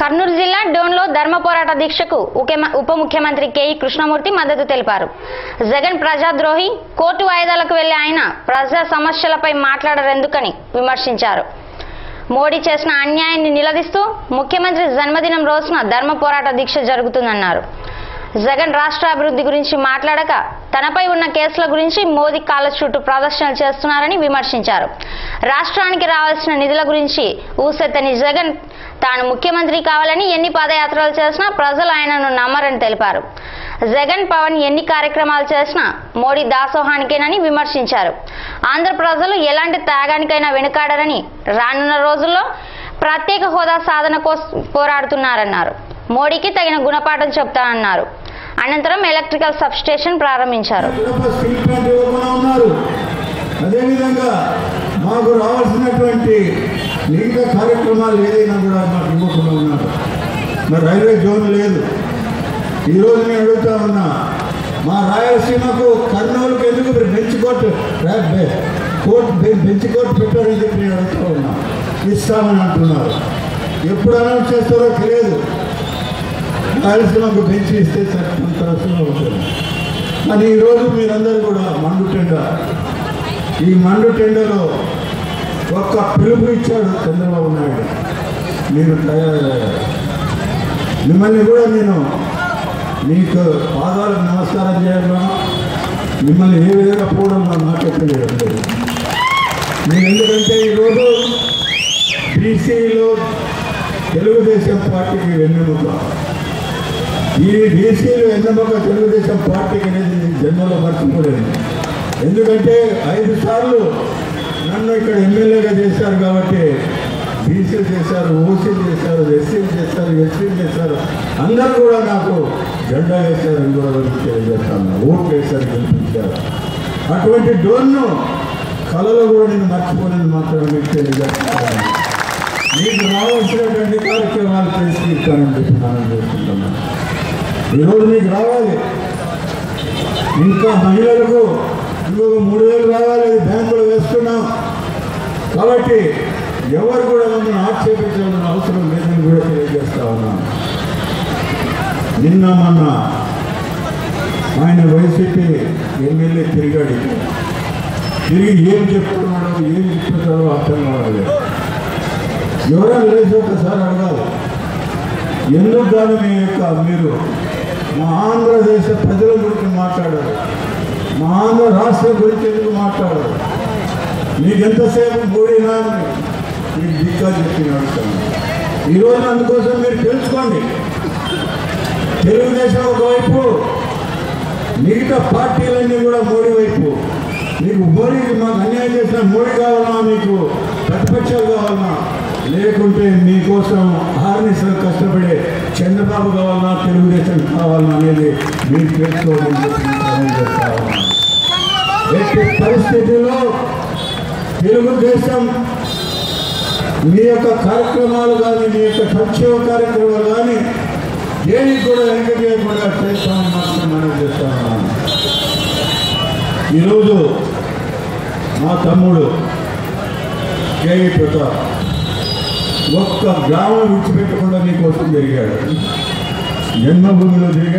కర్నూలు జిల్లా డోన్లో ధర్మ పోరాట దీక్షకు ఉకెమ- ఉప ముఖ్యమంత్రి కేఈ కృష్ణమూర్తి మద్దతు తెలిపారు జగన్ ప్రజాద్రోహి కోర్టు వాయిదాలకు వెళ్లి ఆయన ప్రజా సమస్యలపై మాట్లాడరెందుకని విమర్శించారు మోడీ చేసిన అన్యాయాన్ని నిలదీస్తూ ముఖ్యమంత్రి జన్మదినం రోజున ధర్మ పోరాట దీక్ష జరుగుతుందన్నారు జగన్ రాష్ట్ర అభివృద్ధి గురించి మాట్లాడక తనపై ఉన్న కేసుల గురించి మోదీ కాళ్ళ చుట్టూ ప్రదర్శనలు చేస్తున్నారని విమర్శించారు రాష్ట్రానికి రావాల్సిన నిధుల గురించి ఊసెత్తని జగన్ తాను ముఖ్యమంత్రి కావాలని ఎన్ని పాదయాత్రలు చేసినా ప్రజలు ఆయనను నమ్మరని తెలిపారు జగన్ పవన్ ఎన్ని కార్యక్రమాలు చేసినా మోడీ దాసోహానికేనని విమర్శించారు ఆంధ్ర ప్రజలు ఎలాంటి త్యాగానికైనా వెనుకాడరని రానున్న రోజుల్లో ప్రత్యేక హోదా సాధన కోసం పోరాడుతున్నారన్నారు మోడీకి తగిన గుణపాఠం చెప్తానన్నారు అనంతరం ఎలక్ట్రికల్ సబ్ స్టేషన్ ప్రారంభించారు కడప స్టీల్ ప్లాంట్ ఇవ్వకుండా ఉన్నారు అదేవిధంగా మాకు రావాల్సినటువంటి మిగతా కార్యక్రమాలు ఏదైనా కూడా మాకు ఇవ్వకుండా ఉన్నారు మరి రైల్వే జోన్ లేదు ఈరోజు నేను అడుగుతా ఉన్నా మా రాయలసీమకు కర్నూలుకు ఎందుకు మీరు బెంచ్ కోర్టు రా- బె- కోర్టు బె- బెంచ్ కోర్టు పెట్టారని చెప్పి నేను అడుగుతా ఉన్నా ఇస్తామని అంటున్నారు ఎప్పుడు అనౌన్స్ చేస్తారో తెలియదు రాయలసీమకు బెంచ్ ఇస్తే సంతోషంగా ఉంటుంది కానీ ఈరోజు మీరందరూ కూడా మండు టెండ ఈ మండు టెండలో ఒక్క పిలుపు ఇచ్చాడు చంద్రబాబు నాయుడు మీరు తయారయ్యారు మిమ్మల్ని కూడా నేను మీకు పాదాలకు నమస్కారం చేయాలో మిమ్మల్ని ఏ విధంగా పోవడం నాకు తెలియదు మీరు ఎందుకంటే ఈరోజు బీసీలో తెలుగుదేశం పార్టీకి వెన్నెముక ఈ బీసీలు ఎన్నమొక తెలుగుదేశం పార్టీకి అనేది నేను జన్మలో మర్చిపోలేదు ఎందుకంటే ఐదు సార్లు నన్ను ఇక్కడ ఎమ్మెల్యేగా చేశారు కాబట్టి బీసీలు చేశారు ఓసీలు చేశారు ఎస్సీలు చేశారు ఎస్సీలు చేశారు అందరూ కూడా నాకు జెండా వేశారని కూడా వాళ్ళకి తెలియజేస్తాను ఓట్లు వేశారు గెలిపించారు అటువంటి డోన్ను కళలో కూడా నేను మర్చిపోలేని మాత్రం మీకు తెలియజేస్తాను మీకు రావాల్సినటువంటి కార్యక్రమాలు చేసి ఇస్తానని చెప్పి మనం చేసుకుంటున్నాను ఈరోజు మీకు రావాలి ఇంకా మహిళలకు ఇంకొక మూడు వేలు రావాలి అది బ్యాంకులో వేస్తున్నాం కాబట్టి ఎవరు కూడా మమ్మల్ని ఆక్షేపించాల్సిన అవసరం లేదని కూడా తెలియజేస్తా ఉన్నాను నిన్న మొన్న ఆయన వైసీపీ ఎమ్మెల్యే తిరిగాడు తిరిగి ఏం చెప్తున్నాడో ఏం చెప్తున్నాడో అర్థం కావాలి ఎవరైనా లేచి ఒకసారి అడగాలి ఎందుకు గాను మీ యొక్క మీరు మా ఆంధ్రదేశ ప్రజల గురించి మాట్లాడారు మా ఆంధ్ర రాష్ట్రం గురించి ఎందుకు మాట్లాడారు మీకు ఎంతసేపు మూడినా మీకు దిక్కా చెప్పి నడుస్తాను ఈరోజు అందుకోసం మీరు తెలుసుకోండి తెలుగుదేశం ఒకవైపు మిగతా పార్టీలన్నీ కూడా మోడీ వైపు మీకు మోడీకి మాకు అన్యాయం చేసిన మోడీ కావాలన్నా మీకు ప్రతిపక్షాలు కావాలన్నా లేకుంటే మీకోసం ఆర్నిసలు కష్టపడే చంద్రబాబు కావాలన్నా తెలుగుదేశం కావాలన్నా అనేది మీరు తెలుసుకోవాలని చెప్పి నేను తెలియజేస్తా ఉన్నాను. ఎట్టి పరిస్థితుల్లో తెలుగుదేశం మీ యొక్క కార్యక్రమాలు కానీ మీ యొక్క సంక్షేమ కార్యక్రమాలు కానీ దేనికి కూడా వెనక చేయకుండా చేస్తామని మాత్రం మనం చేస్తా ఉన్నాను ఈరోజు మా తమ్ముడు కేవీ ప్రతాప్ ఒక్క గ్రామం విడిచిపెట్టకుండా నీకోసం తిరిగాడు జన్మభూమిలో తిరిగాడు